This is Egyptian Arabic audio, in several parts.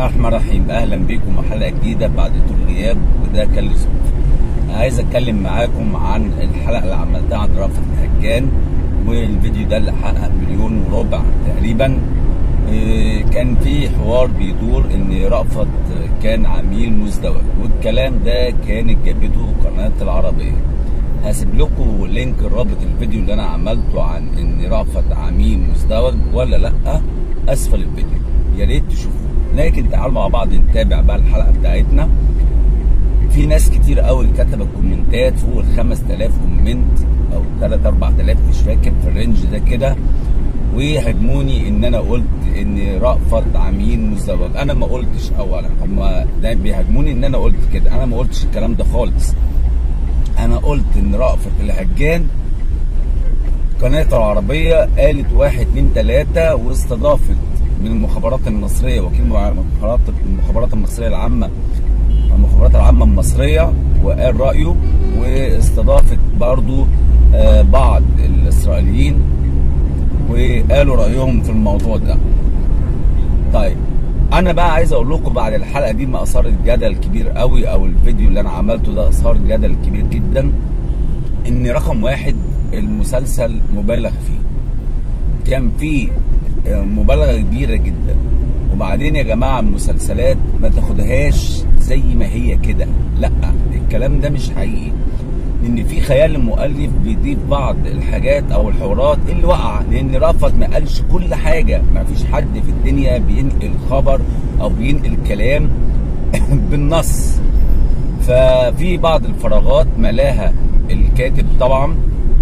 الله الرحمن الرحيم اهلا بيكم حلقه جديده بعد طول غياب وده كان لي ظروف عايز اتكلم معاكم عن الحلقه اللي عملتها عن رأفت الهجان والفيديو ده اللي حقق مليون وربع تقريبا إيه، كان في حوار بيدور ان رأفت كان عميل مزدوج والكلام ده كانت جابته قناه العربيه هسيب لكم لينك رابط الفيديو اللي انا عملته عن ان رأفت عميل مزدوج ولا لا اسفل الفيديو يا ريت تشوفوه لكن تعالوا مع بعض نتابع بقى الحلقه بتاعتنا في ناس كتير قوي كتبت كومنتات فوق ال 5000 كومنت او 3 4000 مش فاكر في الرينج ده كده وهاجموني ان انا قلت ان رأفت عميل مزدوج انا ما قلتش اولا هم بيهاجموني ان انا قلت كده انا ما قلتش الكلام ده خالص انا قلت ان رأفت الهجان قناة العربية قالت واحد اتنين تلاتة واستضافت من المخابرات المصرية وكيل المخابرات المخابرات المصرية العامة المخابرات العامة المصرية وقال رأيه واستضافت برضو آه، بعض الإسرائيليين وقالوا رأيهم في الموضوع ده طيب انا بقى عايز اقول لكم بعد الحلقه دي ما اثارت جدل كبير قوي او الفيديو اللي انا عملته ده اثار جدل كبير جدا ان رقم واحد المسلسل مبالغ فيه كان فيه مبالغه كبيره جدا وبعدين يا جماعه المسلسلات ما تاخدهاش زي ما هي كده لا الكلام ده مش حقيقي ان في خيال المؤلف بيضيف بعض الحاجات او الحوارات اللي وقع لان رأفت ما قالش كل حاجه ما فيش حد في الدنيا بينقل خبر او بينقل كلام بالنص ففي بعض الفراغات ملاها الكاتب طبعا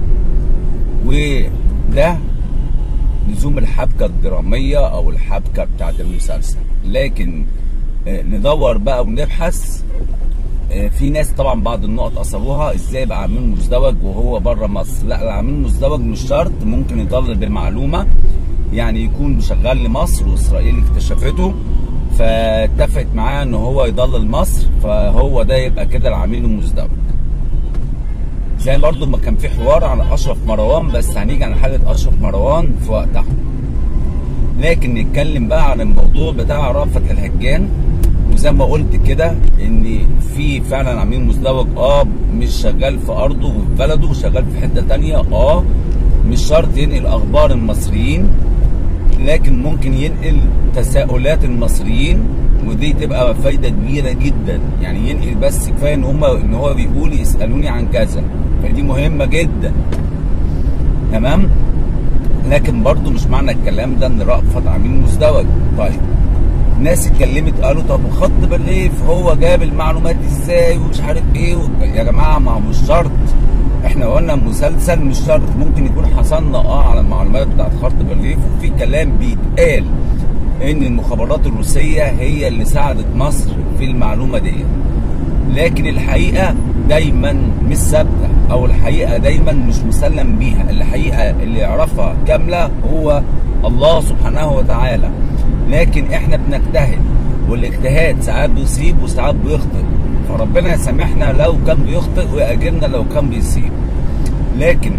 وده لزوم الحبكه الدراميه او الحبكه بتاعت المسلسل لكن آه، ندور بقى ونبحث آه، في ناس طبعا بعض النقط اثروها ازاي بقى عميل مزدوج وهو بره مصر لا العميل مزدوج مش شرط ممكن يضلل بالمعلومه يعني يكون شغال لمصر واسرائيل اكتشفته فاتفقت معاه ان هو يضلل مصر فهو ده يبقى كده العميل المزدوج زي برضو ما كان في حوار عن اشرف مروان بس هنيجي على حاله اشرف مروان في وقتها لكن نتكلم بقى عن الموضوع بتاع رأفت الهجان وزي ما قلت كده ان في فعلا عميل مزدوج اه مش شغال في ارضه وفي بلده وشغال في حته تانية اه مش شرط ينقل اخبار المصريين لكن ممكن ينقل تساؤلات المصريين ودي تبقى فايده كبيره جدا يعني ينقل بس كفايه ان هم ان هو بيقول يسالوني عن كذا فدي مهمه جدا تمام لكن برضو مش معنى الكلام ده ان رأفت عميل مزدوج طيب ناس اتكلمت قالوا طب خط بالريف هو جاب المعلومات ازاي ومش عارف ايه و... يا جماعه ما هو مش شرط احنا قلنا مسلسل مش شرط ممكن يكون حصلنا اه على المعلومات بتاعت خط بالريف وفي كلام بيتقال ان المخابرات الروسيه هي اللي ساعدت مصر في المعلومه دي لكن الحقيقه دايما مش ثابته او الحقيقه دايما مش مسلم بيها الحقيقه اللي يعرفها كامله هو الله سبحانه وتعالى لكن احنا بنجتهد والاجتهاد ساعات بيصيب وساعات بيخطئ فربنا يسامحنا لو كان بيخطئ ويأجرنا لو كان بيصيب لكن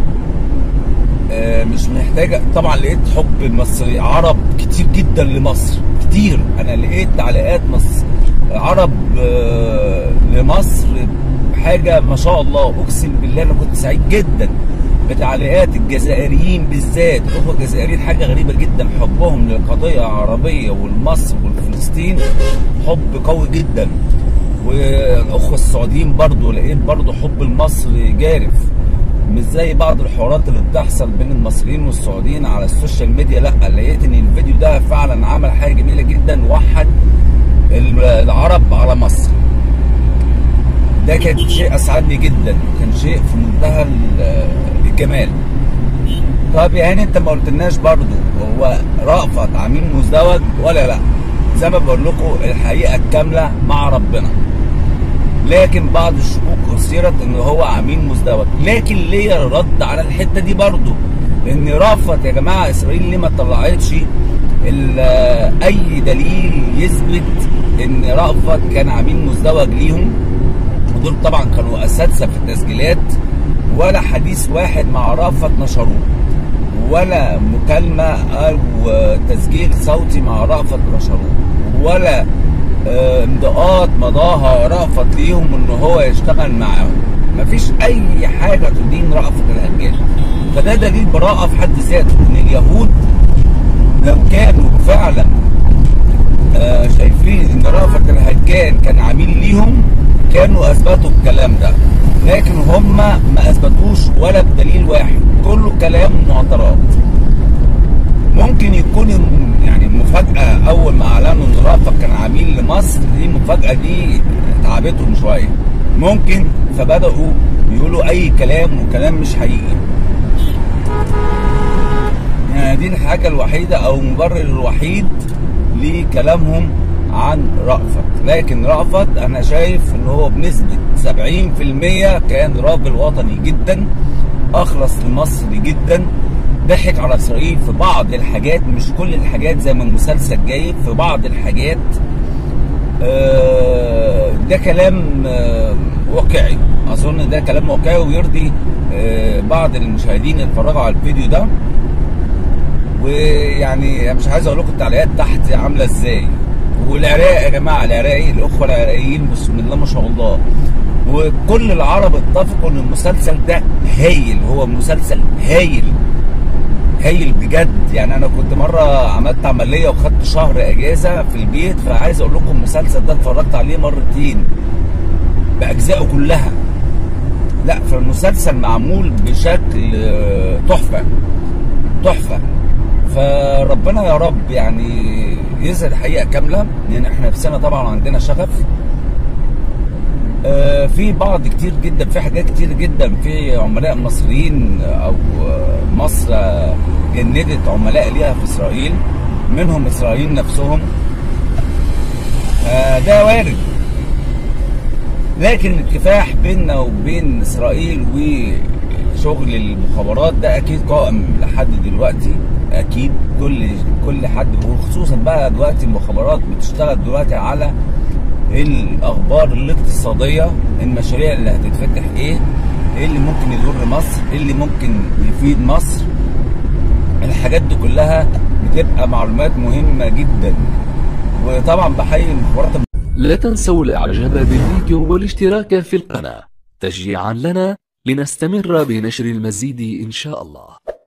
آه، مش محتاجه طبعا لقيت حب مصري عرب كتير جدا لمصر كتير انا لقيت تعليقات مصر عرب آه، لمصر حاجه ما شاء الله اقسم بالله انا كنت سعيد جدا بتعليقات الجزائريين بالذات الاخوه الجزائريين حاجه غريبه جدا حبهم للقضيه العربيه والمصر والفلسطين حب قوي جدا والاخوه السعوديين برضو لقيت برضو حب لمصر جارف مش زي بعض الحوارات اللي بتحصل بين المصريين والسعوديين على السوشيال ميديا لا لقيت ان الفيديو ده فعلا عمل حاجه جميله جدا وحد العرب على مصر ده كان شيء اسعدني جدا وكان شيء في منتهى ال- الجمال طب يعني انت ما قلتلناش برضو هو رأفت عميل مزدوج ولا لا زي ما بقول لكم الحقيقه الكامله مع ربنا لكن بعض الشكوك اثيرت ان هو عميل مزدوج لكن ليا رد على الحته دي برضو ان رأفت يا جماعه اسرائيل ليه ما طلعتش ال- اي دليل يثبت ان رأفت كان عميل مزدوج ليهم ودول طبعا كانوا اساتذه في التسجيلات ولا حديث واحد مع رأفت نشروه ولا مكالمه او تسجيل صوتي مع رأفت نشروه ولا آه، امضاءات مضاها رأفت ليهم ان هو يشتغل معاهم مفيش اي حاجه تدين رأفت الهجان فده دليل براءه في حد ذاته ان اليهود لو كانوا فعلا آه، شايفين ان رأفت الهجان كان عميل ليهم كانوا اثبتوا الكلام ده لكن هم ما اثبتوش ولا بدليل واحد كله كلام معترض ممكن يكون يعني المفاجأة أول ما أعلنوا إن رأفت كان عميل لمصر دي المفاجأة دي تعبتهم شوية ممكن فبدأوا يقولوا أي كلام وكلام مش حقيقي يعني دي الحاجة الوحيدة أو المبرر الوحيد لكلامهم عن رأفت لكن رأفت أنا شايف إن هو بنسبة 70% كان راجل وطني جدا أخلص لمصر جدا ضحك على اسرائيل في بعض الحاجات مش كل الحاجات زي ما المسلسل جايب في بعض الحاجات آه، ده كلام آه، واقعي اظن ده كلام واقعي ويرضي آه، بعض المشاهدين اللي اتفرجوا على الفيديو ده ويعني مش عايز اقول لكم التعليقات تحت عامله ازاي والعراق يا جماعه العراقي الاخوه العراقيين بسم الله ما شاء الله وكل العرب اتفقوا ان المسلسل ده هايل هو مسلسل هايل هايل بجد يعني انا كنت مره عملت عمليه وخدت شهر اجازه في البيت فعايز اقول لكم المسلسل ده اتفرجت عليه مرتين باجزائه كلها لا فالمسلسل معمول بشكل آه، تحفه تحفه فربنا يا رب يعني يظهر الحقيقه كامله لان احنا نفسنا طبعا عندنا شغف آه، في بعض كتير جدا في حاجات كتير جدا في عملاء مصريين او آه، مصر آه، جندت عملاء ليها في اسرائيل منهم اسرائيل نفسهم آه، ده وارد لكن الكفاح بيننا وبين اسرائيل وشغل المخابرات ده اكيد قائم لحد دلوقتي اكيد كل كل حد وخصوصا بقى دلوقتي المخابرات بتشتغل دلوقتي على الاخبار الاقتصاديه المشاريع اللي هتتفتح ايه ايه اللي ممكن يضر مصر ايه اللي ممكن يفيد مصر الحاجات دي كلها بتبقى معلومات مهمه جدا وطبعا بحيي المخابرات لا تنسوا الاعجاب بالفيديو والاشتراك في القناة تشجيعا لنا لنستمر بنشر المزيد ان شاء الله